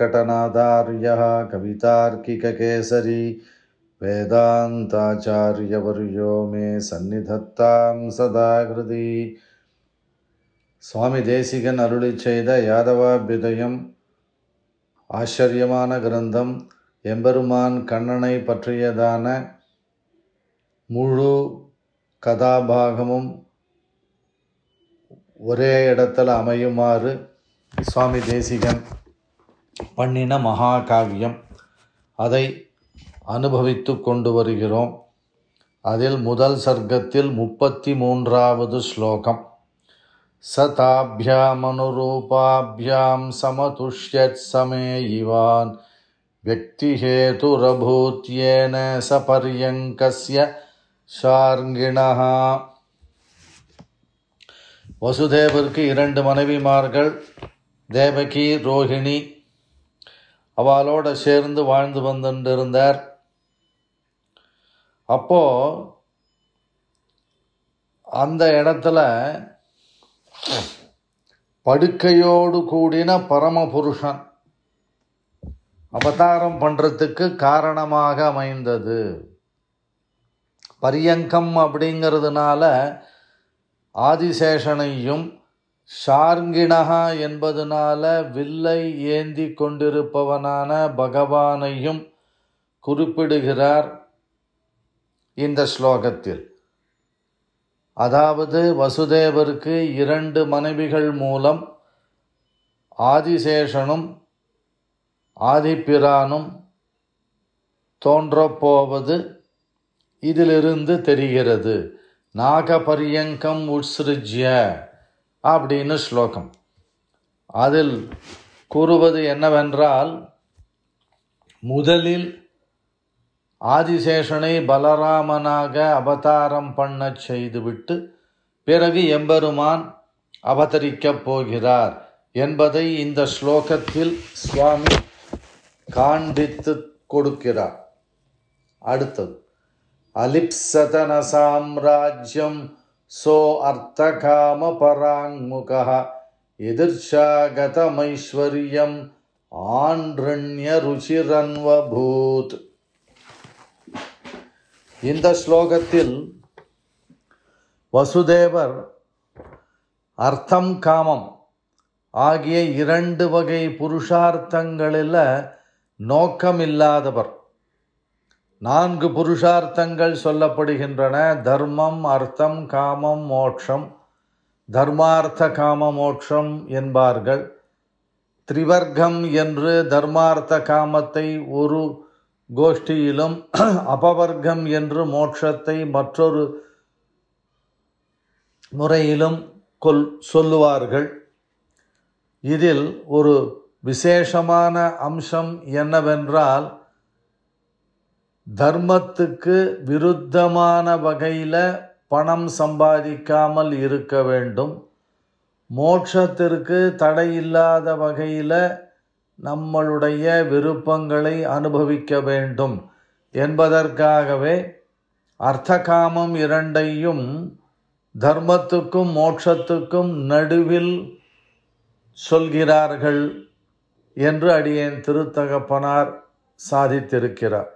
वेङ्कटनाथार्यः कवितार्किककेसरी वेदान्ताचार्यवर्यो मे सन्निधत्तां सदा हृदि சுவாமி தேசிகன் அருளிச் செய்த யாதவாபியுதயம் ஆச்சரியமான கிரந்தம் எம்பெருமான் கண்ணனை பற்றியதான முழு கதாபாகமும் ஒரே இடத்துல அமையுமாறு சுவாமி தேசிகன் பண்ணின மகாகாவியம் அதை அனுபவித்து கொண்டு வருகிறோம் அதில் முதல் சர்க்கத்தில் முப்பத்தி மூன்றாவது ஸ்லோகம் सताभ्यामनुरूपाभ्यां समतुष्यत् समे इवान् व्यक्तिहेतुरभूत्येन सपर्यङ्कस्य ஷார்ங்கிணஹ வசுதேவருக்கு இரண்டு மனைவிமார்கள் தேவகி ரோஹிணி அவளோட சேர்ந்து வாழ்ந்து வந்துட்டிருந்தார் அப்போ அந்த இடத்துல படுக்கையோடு கூடின பரமபுருஷன் அவதாரம் பண்ணுறதுக்கு காரணமாக அமைந்தது பரியங்கம் அப்படிங்கிறதுனால ஆதிசேஷனையும் ஷார்ங்கிணகா என்பதனால வில்லை ஏந்தி கொண்டிருப்பவனான பகவானையும் குறிப்பிடுகிறார் இந்த ஸ்லோகத்தில் அதாவது வசுதேவருக்கு இரண்டு மனைவிகள் மூலம் ஆதிசேஷனும் ஆதிப்பிரானும் தோன்றப்போவது இதிலிருந்து தெரிகிறது நாகபரியங்கம் உட்சிருஜ்ய அப்படின்னு ஸ்லோகம் அதில் கூறுவது என்னவென்றால் முதலில் ஆதிசேஷனை பலராமனாக அவதாரம் பண்ணச் செய்துவிட்டு பிறகு எம்பெருமான் அவதரிக்கப் போகிறார் என்பதை இந்த ஸ்லோகத்தில் சுவாமி காண்பித்து கொடுக்கிறார் அடுத்தது அலிப்சதன சாம்ராஜ்யம் சோ அர்த்தகாம பராங்முக எதிர்ஷாகதமைஸ்வர்யம் ஆண்ரண்ய ருச்சிரன்வபூத் இந்த ஸ்லோகத்தில் வசுதேவர் அர்த்தம் காமம் ஆகிய இரண்டு வகை புருஷார்த்தங்களில் நோக்கமில்லாதவர் நான்கு புருஷார்த்தங்கள் சொல்லப்படுகின்றன தர்மம் அர்த்தம் காமம் மோட்சம் தர்மார்த்த காம மோட்சம் என்பார்கள் திரிவர்க்கம் என்று தர்மார்த்த காமத்தை ஒரு கோஷ்டியிலும் அபவர்க்கம் என்று மோட்சத்தை மற்றொரு முறையிலும் கொல் சொல்லுவார்கள் இதில் ஒரு விசேஷமான அம்சம் என்னவென்றால் தர்மத்துக்கு விருத்தமான வகையில் பணம் சம்பாதிக்காமல் இருக்க வேண்டும் மோட்சத்திற்கு தடையில்லாத வகையில் நம்மளுடைய விருப்பங்களை அனுபவிக்க வேண்டும் என்பதற்காகவே அர்த்தகாமம் இரண்டையும் தர்மத்துக்கும் மோட்சத்துக்கும் நடுவில் சொல்கிறார்கள் என்று அடியேன் திருத்தகப்பனார் சாதித்திருக்கிறார்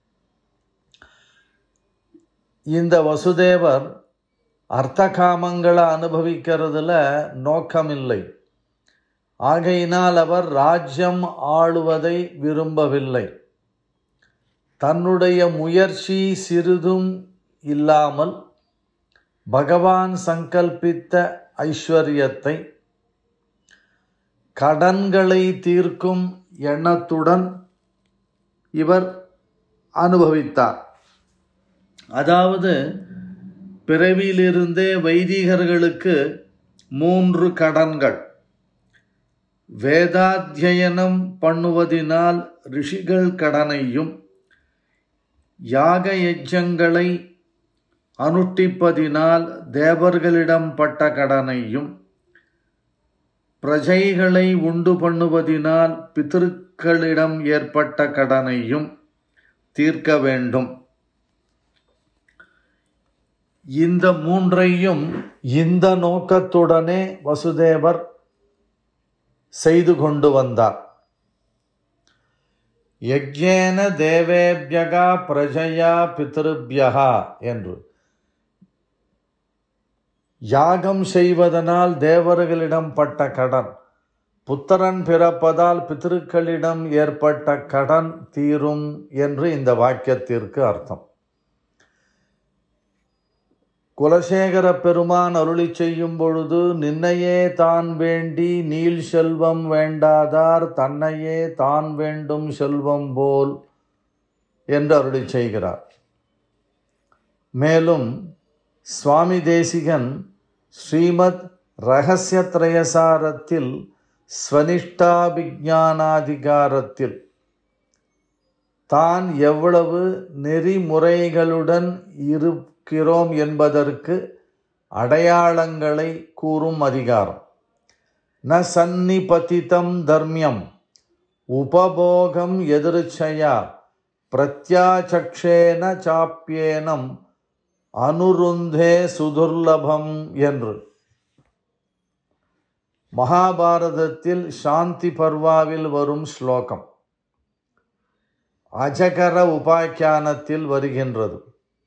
இந்த வசுதேவர் அர்த்தகாமங்களை அனுபவிக்கிறதுல நோக்கமில்லை ஆகையினால் அவர் ராஜ்யம் ஆளுவதை விரும்பவில்லை தன்னுடைய முயற்சி சிறிதும் இல்லாமல் பகவான் சங்கல்பித்த ஐஸ்வர்யத்தை கடன்களை தீர்க்கும் எண்ணத்துடன் இவர் அனுபவித்தார் அதாவது பிறவியிலிருந்தே வைதிகர்களுக்கு மூன்று கடன்கள் வேதாத்தியனம் பண்ணுவதினால் ரிஷிகள் கடனையும் யாக யஜ்ஜங்களை அனுஷ்டிப்பதினால் தேவர்களிடம் பட்ட கடனையும் பிரஜைகளை உண்டு பண்ணுவதினால் பித்திருக்களிடம் ஏற்பட்ட கடனையும் தீர்க்க வேண்டும் இந்த மூன்றையும் இந்த நோக்கத்துடனே வசுதேவர் செய்து கொண்டு வந்தார் யஜ்ஞேன தேவேபியகா பிரஜயா பித்ருபியகா என்று யாகம் செய்வதனால் தேவர்களிடம் பட்ட கடன் புத்திரன் பிறப்பதால் பித்திருக்களிடம் ஏற்பட்ட கடன் தீரும் என்று இந்த வாக்கியத்திற்கு அர்த்தம் குலசேகர பெருமான் அருளி செய்யும் பொழுது நின்னையே தான் வேண்டி நீள் செல்வம் வேண்டாதார் தன்னையே தான் வேண்டும் செல்வம் போல் என்று அருளி செய்கிறார் மேலும் சுவாமி தேசிகன் ஸ்ரீமத் ரகசிய திரயசாரத்தில் ஸ்வனிஷ்டாபிஜானாதிகாரத்தில் தான் எவ்வளவு நெறிமுறைகளுடன் இருக்கிறோம் என்பதற்கு அடையாளங்களை கூறும் அதிகாரம் ந சந்நிபதிதம் தர்மியம் உபபோகம் எதிர்ச்சையா பிரத்யாச்சக்ஷேன சாப்பியேனம் அனுருந்தே சுதுர்லபம் என்று மகாபாரதத்தில் சாந்தி பர்வாவில் வரும் ஸ்லோகம் அஜகர உபாக்கியானத்தில் வருகின்றது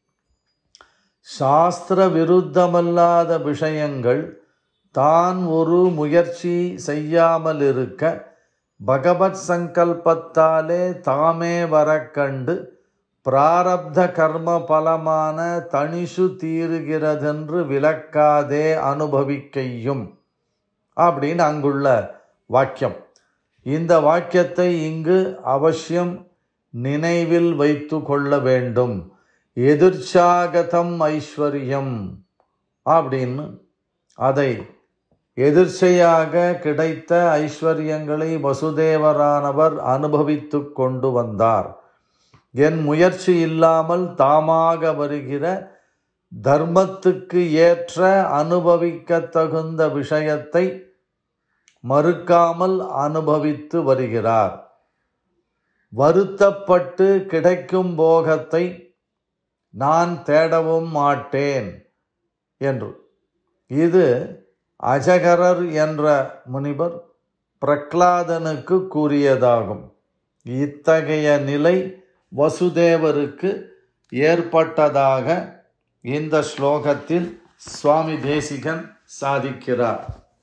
சாஸ்திர விருத்தமல்லாத விஷயங்கள் தான் ஒரு முயற்சி செய்யாமல் இருக்க பகவத் சங்கல்பத்தாலே தாமே வர கண்டு பிராரப்த கர்ம பலமான தனிசு தீருகிறதென்று விளக்காதே அனுபவிக்கையும் அப்படின்னு அங்குள்ள வாக்கியம் இந்த வாக்கியத்தை இங்கு அவசியம் நினைவில் வைத்து கொள்ள வேண்டும் எதிர்ச்சாகதம் ஐஸ்வர்யம் அப்படின்னு அதை எதிர்ச்சையாக கிடைத்த ஐஸ்வர்யங்களை வசுதேவரானவர் அனுபவித்து கொண்டு வந்தார் என் முயற்சி இல்லாமல் தாமாக வருகிற தர்மத்துக்கு ஏற்ற அனுபவிக்க தகுந்த விஷயத்தை மறுக்காமல் அனுபவித்து வருகிறார் வருத்தப்பட்டு கிடைக்கும் போகத்தை நான் தேடவும் மாட்டேன் என்று இது அஜகரர் என்ற முனிவர் பிரக்லாதனுக்கு கூறியதாகும் இத்தகைய நிலை வசுதேவருக்கு ஏற்பட்டதாக இந்த ஸ்லோகத்தில் சுவாமி தேசிகன் சாதிக்கிறார்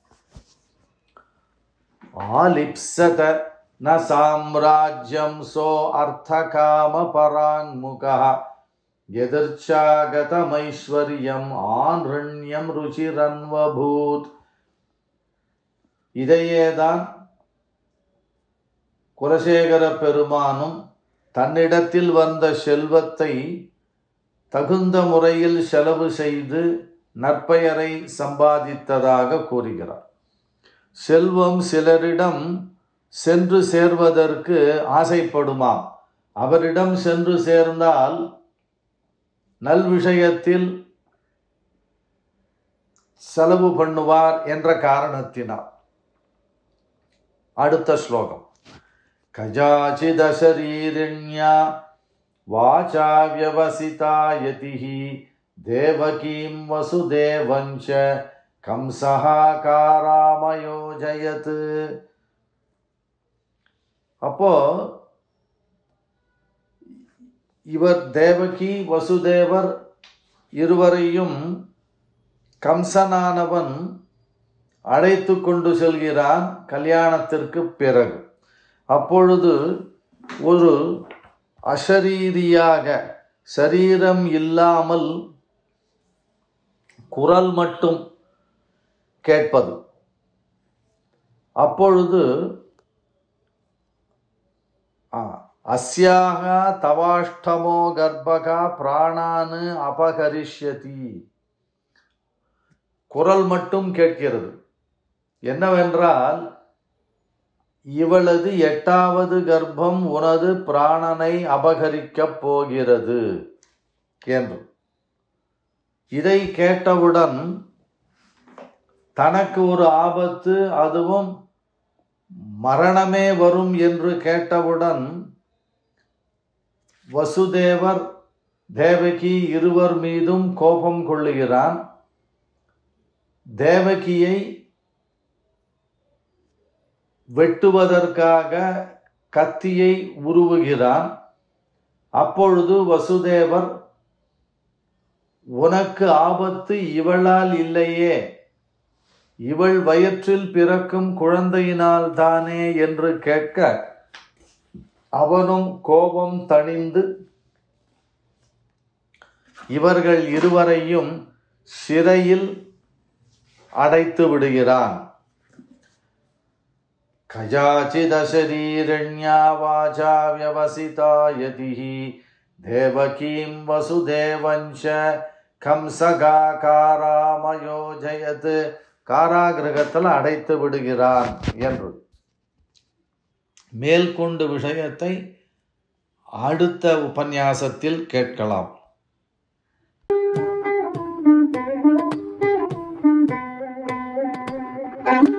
ஆலிப்சத ந சாம்ராஜ்யம் சோ அர்த்தகாம பராங்முகா எதிர்ச்சாகதமைஸ்வர்யம் ஆன்ரண்யம் ருச்சிரன்வபூத் இதையேதான் குலசேகர பெருமானும் தன்னிடத்தில் வந்த செல்வத்தை தகுந்த முறையில் செலவு செய்து நற்பெயரை சம்பாதித்ததாக கூறுகிறார் செல்வம் சிலரிடம் சென்று சேர்வதற்கு ஆசைப்படுமாம் அவரிடம் சென்று சேர்ந்தால் நல் விஷயத்தில் செலவு பண்ணுவார் என்ற காரணத்தினால் அடுத்த ஸ்லோகம் கஜாச்சிதசரீரிண்யா வாச்சா வியவசிதா யதிஹி தேவகீம் வசுதேவஞ்ச கம்சஹா காராமயோஜயத் அப்போ இவர் தேவகி வசுதேவர் இருவரையும் கம்சனானவன் அழைத்து கொண்டு செல்கிறான் கல்யாணத்திற்கு பிறகு அப்பொழுது ஒரு அசரீரியாக சரீரம் இல்லாமல் குரல் மட்டும் கேட்பது அப்பொழுது அஸ்யாக தவாஷ்டமோ கர்ப்பகா பிராணானு அபகரிஷ்யதி குரல் மட்டும் கேட்கிறது என்னவென்றால் இவளது எட்டாவது கர்ப்பம் உனது பிராணனை அபகரிக்கப் போகிறது என்று இதை கேட்டவுடன் தனக்கு ஒரு ஆபத்து அதுவும் மரணமே வரும் என்று கேட்டவுடன் வசுதேவர் தேவகி இருவர் மீதும் கோபம் கொள்ளுகிறான் தேவகியை வெட்டுவதற்காக கத்தியை உருவுகிறான் அப்பொழுது வசுதேவர் உனக்கு ஆபத்து இவளால் இல்லையே இவள் வயிற்றில் பிறக்கும் குழந்தையினால் தானே என்று கேட்க அவனும் கோபம் தணிந்து இவர்கள் இருவரையும் சிறையில் அடைத்து விடுகிறான் கஜாச்சிதசரீரண்யா வாசா வியவசிதா யதிஹி தேவகீம் வசுதேவஞ்ச கம்சகா காராமயோஜயத் காராகிரகத்தில் அடைத்து விடுகிறான் என்று மேற்கொண்டு விஷயத்தை அடுத்த உபன்யாசத்தில் கேட்கலாம் Thank you.